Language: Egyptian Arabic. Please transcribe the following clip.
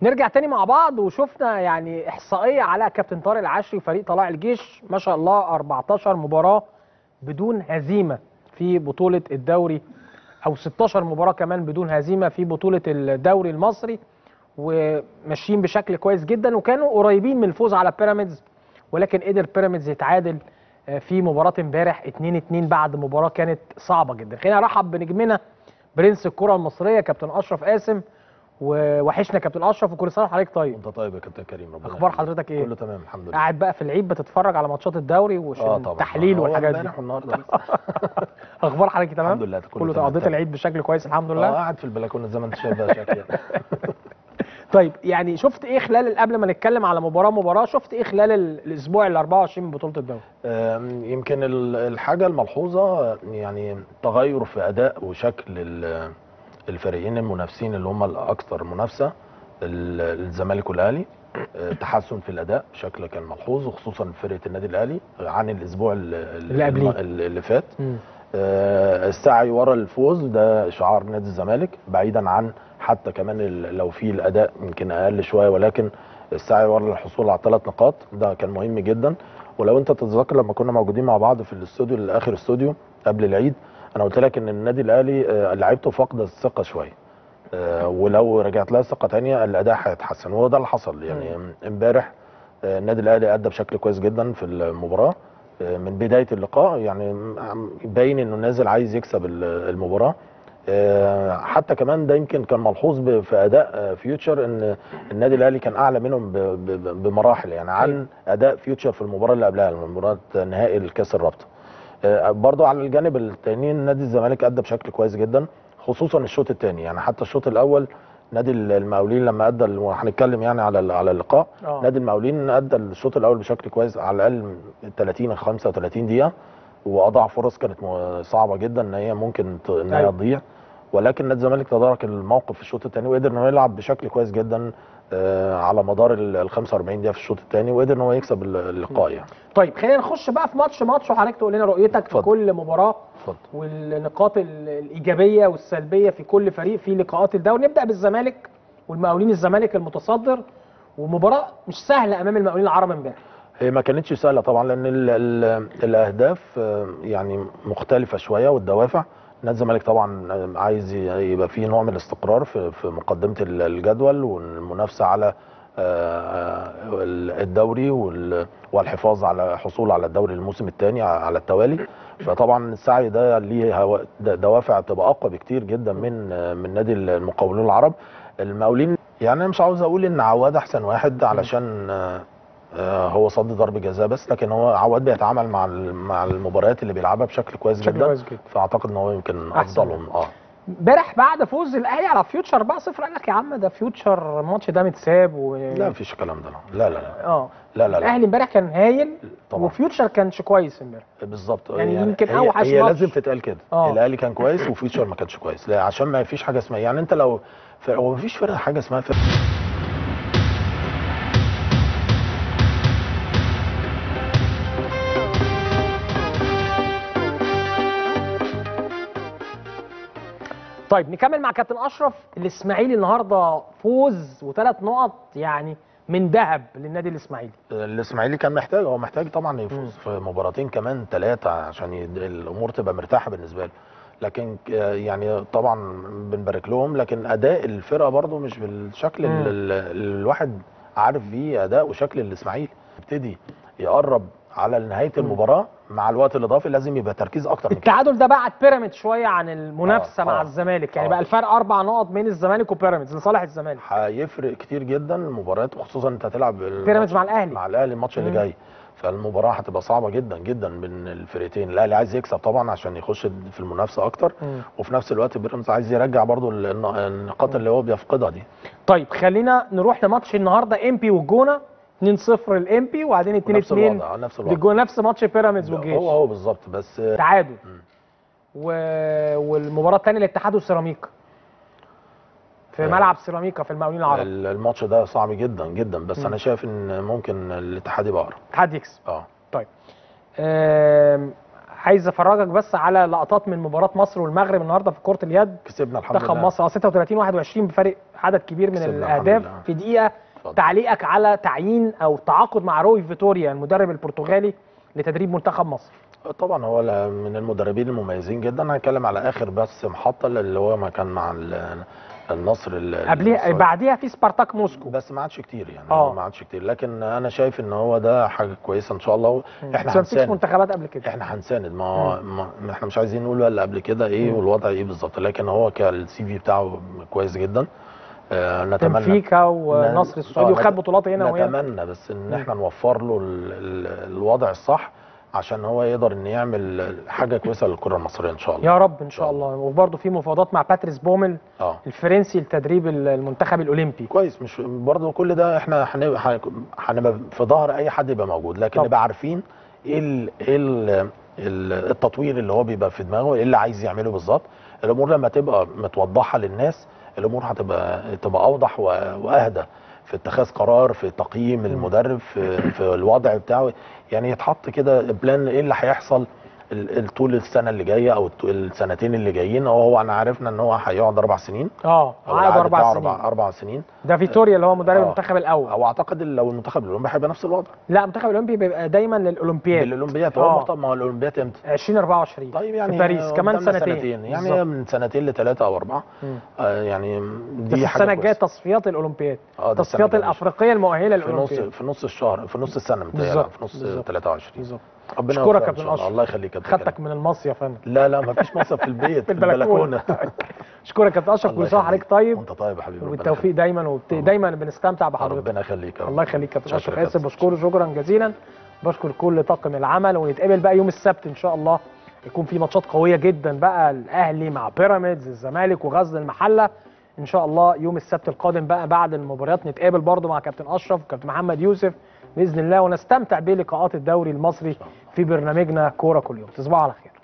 نرجع تاني مع بعض وشفنا يعني احصائيه على كابتن طارق العشري وفريق طلائع الجيش ما شاء الله 14 مباراه بدون هزيمه في بطوله الدوري او 16 مباراه كمان بدون هزيمه في بطوله الدوري المصري وماشيين بشكل كويس جدا وكانوا قريبين من الفوز على بيراميدز ولكن قدر بيراميدز يتعادل آه، في مباراه امبارح 2 2 بعد مباراه كانت صعبه جدا خلينا نرحب بنجمنا برنس الكره المصريه كابتن اشرف قاسم ووحشنا كابتن اشرف وكل سنه وحضرتك طيب انت طيب يا كابتن كريم ربنا اخبار يخليك. حضرتك ايه كله تمام الحمد لله قاعد بقى في العيد بتتفرج على ماتشات الدوري والتحليل هو والحاجات دي امبارح والنهارده بس. اخبار حضرتك تمام الحمد لله كله كله تمام. قضيت العيد بشكل كويس الحمد اه لله قاعد في البلكونه زي ما انت شايف بقى شكلي طيب يعني شفت ايه خلال قبل ما نتكلم على مباراه مباراه شفت ايه خلال ال- الاسبوع ال 24 من بطوله الدوري آم، يمكن ال- الحاجه الملحوظه يعني تغير في اداء وشكل ال- الفريقين المنافسين اللي هم الاكثر منافسه ال- الزمالك والاهلي آه، تحسن في الاداء بشكل كان ملحوظ وخصوصا فرقه النادي الاهلي عن الاسبوع ال- ال- اللي قبليه. الم- اللي فات آه، السعي ورا الفوز ده شعار نادي الزمالك بعيدا عن حتى كمان ال- لو في الاداء يمكن اقل شويه ولكن السعي ورا الحصول على ثلاث نقاط ده كان مهم جدا ولو انت تتذكر لما كنا موجودين مع بعض في الاستوديو الاخر استوديو قبل العيد انا قلت لك ان النادي الاهلي آه، لعيبته فاقده الثقه شويه آه، ولو رجعت لها ثقه ثانيه الاداء هيتحسن وهو ده اللي حصل يعني امبارح آه، النادي الاهلي ادى بشكل كويس جدا في المباراه آه، من بدايه اللقاء يعني م- باين انه نازل عايز يكسب ال- المباراه آه، حتى كمان ده يمكن كان ملحوظ ب- في اداء آه، فيوتشر ان النادي الاهلي كان اعلى منهم ب- ب- بمراحل يعني عن اداء فيوتشر في المباراه اللي قبلها مباراه نهائي الكاس الرابطه آه، برضو على الجانب الثاني نادي الزمالك ادى بشكل كويس جدا خصوصا الشوط الثاني يعني حتى الشوط الاول نادي المقاولين لما ادى ال- وهنتكلم يعني على ال- على اللقاء آه. نادي المقاولين ادى الشوط الاول بشكل كويس على الاقل 30 35 دقيقه واضاع فرص كانت م- صعبه جدا ان هي ممكن ت- ان هي أيوة. تضيع ولكن نادي الزمالك تدارك الموقف في الشوط الثاني وقدر ان هو يلعب بشكل كويس جدا آه، على مدار ال ال 45 دقيقه في الشوط الثاني وقدر ان هو يكسب ال- اللقاء يعني طيب خلينا نخش بقى في ماتش ماتش وحضرتك تقول لنا رؤيتك في اتفضل. كل مباراه اتفضل والنقاط ال- الايجابيه والسلبيه في كل فريق في لقاءات الدوري نبدا بالزمالك والمقاولين الزمالك المتصدر ومباراه مش سهله امام المقاولين العرب امبارح هي ما كانتش سهله طبعا لان ال ال الاهداف آه، يعني مختلفه شويه والدوافع نادي الزمالك طبعا آه، عايز ي- يبقى فيه نوع من الاستقرار في في مقدمه ال- الجدول والمنافسه على آه، ال- الدوري وال- والحفاظ على حصول على الدوري الموسم الثاني على التوالي فطبعا السعي ده ليه هوا- د- دوافع تبقى اقوى بكتير جدا من آه، من نادي المقاولون العرب المقاولين يعني انا مش عاوز اقول ان عواد احسن واحد علشان آه، آه، هو صد ضرب جزاء بس لكن هو عواد بيتعامل مع ال- مع المباريات اللي بيلعبها بشكل كويس بشكل جدا كويس جدا. فاعتقد ان هو يمكن أحسن. افضلهم اه امبارح بعد فوز الاهلي على فيوتشر 4-0 قال لك يا عم ده فيوتشر الماتش ده متساب و لا مفيش الكلام ده لا لا لا اه لا لا, لا. الاهلي امبارح كان هايل طبعا. وفيوتشر كانش كويس امبارح بالظبط يعني يمكن هي أوحش هي ماتش. لازم تتقال كده آه. الاهلي كان كويس وفيوتشر ما كانش كويس لا عشان ما فيش حاجه اسمها يعني انت لو ف- هو ما فيش فرقه حاجه اسمها فرقه طيب نكمل مع كابتن اشرف الاسماعيلي النهارده فوز وثلاث نقط يعني من ذهب للنادي الاسماعيلي الاسماعيلي كان محتاج هو محتاج طبعا يفوز في مباراتين كمان ثلاثه عشان يد- الامور تبقى مرتاحه بالنسبه له لكن ك- يعني طبعا بنبارك لهم لكن اداء الفرقه برضو مش بالشكل مم. اللي اللي الواحد عارف بيه اداء وشكل الاسماعيلي يبتدي يقرب على نهايه المباراه مع الوقت الاضافي لازم يبقى تركيز اكتر من كده التعادل ده بعد بيراميدز شويه عن المنافسه آه، مع آه. الزمالك يعني آه. بقى الفرق اربع نقط بين الزمالك وبيراميدز لصالح الزمالك هيفرق كتير جدا المباريات وخصوصا انت هتلعب الماتش- بيراميدز مع الأهلي. مع الاهلي الماتش اللي مم. جاي فالمباراه هتبقى صعبه جدا جدا بين الفرقتين الاهلي عايز يكسب طبعا عشان يخش في المنافسه اكتر مم. وفي نفس الوقت بيراميدز عايز يرجع برضو الن- النقاط اللي هو بيفقدها دي طيب خلينا نروح لماتش النهارده امبي والجونه 2-0 للامبي وبعدين 2-2 نفس الوضع نفس الوضع للجونه نفس ماتش بيراميدز والجيش هو هو بالظبط بس تعادل و... والمباراه الثانيه الاتحاد والسيراميكا في آه. ملعب سيراميكا في المقاولين العرب ال- الماتش ده صعب جدا جدا بس مم. انا شايف ان ممكن الاتحاد يبقى اقرب الاتحاد يكسب اه طيب آم، عايز افرجك بس على لقطات من مباراه مصر والمغرب النهارده في كره اليد كسبنا الحمد منتخب لله مصر آه، 36 21 بفرق عدد كبير من كسبنا الاهداف الحمد لله. في دقيقه اتفضل. تعليقك على تعيين او التعاقد مع روي فيتوريا المدرب البرتغالي لتدريب منتخب مصر طبعا هو ل- من المدربين المميزين جدا انا هتكلم على اخر بس محطه اللي هو ما كان مع ال- النصر ال- قبلها السعودي. بعديها في سبارتاك موسكو بس ما عادش كتير يعني آه. هو ما عادش كتير لكن انا شايف ان هو ده حاجه كويسه ان شاء الله احنا بس ما فيش هنساند منتخبات قبل كده احنا هنساند ما هو ما ما احنا مش عايزين نقول اللي قبل كده ايه مم. والوضع ايه بالظبط لكن هو كالسي في بتاعه كويس جدا آه نتمنى بنفيكا ونصر السعودي آه، وخد نت- بطولات هنا وهنا نتمنى بس ان مم. احنا نوفر له ال ال الوضع الصح عشان هو يقدر ان يعمل حاجه كويسه للكره المصريه ان شاء الله يا رب ان شاء الله وبرضه في مفاوضات مع باتريس بومل اه الفرنسي لتدريب المنتخب الاولمبي كويس مش برضه كل ده احنا هنبقى هنبقى في ظهر اي حد يبقى موجود لكن طبعا. نبقى عارفين ايه ال ايه ال ال- التطوير اللي هو بيبقى في دماغه ايه اللي عايز يعمله بالظبط الامور لما تبقى متوضحه للناس الامور هتبقى تبقى اوضح و- واهدى في اتخاذ قرار في تقييم المدرب في, في الوضع بتاعه يعني يتحط كده بلان ايه اللي هيحصل ال- ال- طول السنه اللي جايه او الت- السنتين اللي جايين هو هو انا عرفنا ان هو هيقعد اربع سنين اه أو عقد العقد اربع بتاعه سنين اربع اربع سنين ده فيتوريا اللي هو مدرب آه. المنتخب الاول او اعتقد لو المنتخب الاولمبي هيبقى نفس الوضع لا المنتخب الاولمبي بيبقى دايما للاولمبياد الاولمبياد آه. هو مرتبط ما هو الاولمبياد امتى 2024 طيب يعني في باريس كمان قدامنا سنتين يعني بالظبط. من سنتين لثلاثه او اربعه مم. آه يعني بس دي حاجه السنه الجايه كويسة. تصفيات الاولمبياد اه ده السنة تصفيات الجاية. الافريقيه المؤهله في نص للاولمبياد في نص الشهر في نص السنه متهيألي بالظبط، في نص بالظبط. 23 بالظبط ربنا اشكرك يوفقك يا إن كابتن شاء الله. اشرف الله يخليك يا خدتك كابتن من المصيف يا فندم لا لا ما فيش مصيف في البيت في البلكونه اشكرك يا كابتن اشرف الله كل سنه وحضرتك يخليك. طيب وانت طيب يا حبيبي ربنا والتوفيق دايما وبت... دايما بنستمتع يخليك. بحضرتك ربنا يخليك يا رب. الله يخليك يا كابتن شكرا اشرف يا اسف كابتن. بشكره شكرا جزيلا بشكر كل طاقم العمل ونتقابل بقى يوم السبت ان شاء الله يكون في ماتشات قويه جدا بقى الاهلي مع بيراميدز الزمالك وغزل المحله ان شاء الله يوم السبت القادم بقى بعد المباريات نتقابل برضو مع كابتن اشرف وكابتن محمد يوسف باذن الله ونستمتع بلقاءات الدوري المصري في برنامجنا كوره كل يوم تصبحوا على خير